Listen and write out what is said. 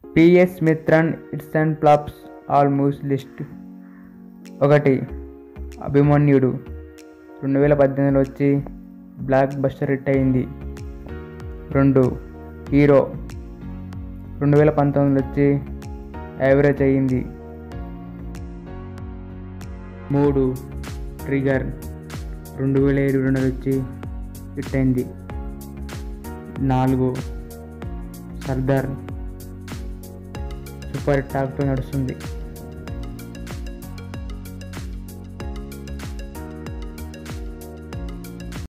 PS Mithran hits and flops all movies list ఒకటి అభిమన్యుడు రెండు వేల పద్దెనిమిదిలో వచ్చి బ్లాక్ బస్టర్ హిట్ అయింది రెండు హీరో రెండు వేల పంతొమ్మిదిలో వచ్చి యావరేజ్ అయ్యింది మూడు ట్రిగర్ రెండు వేల ఇరవై రెండులో వచ్చి హిట్ అయింది నాలుగు సర్దార్ సూపర్ టాక్తో నడుస్తుంది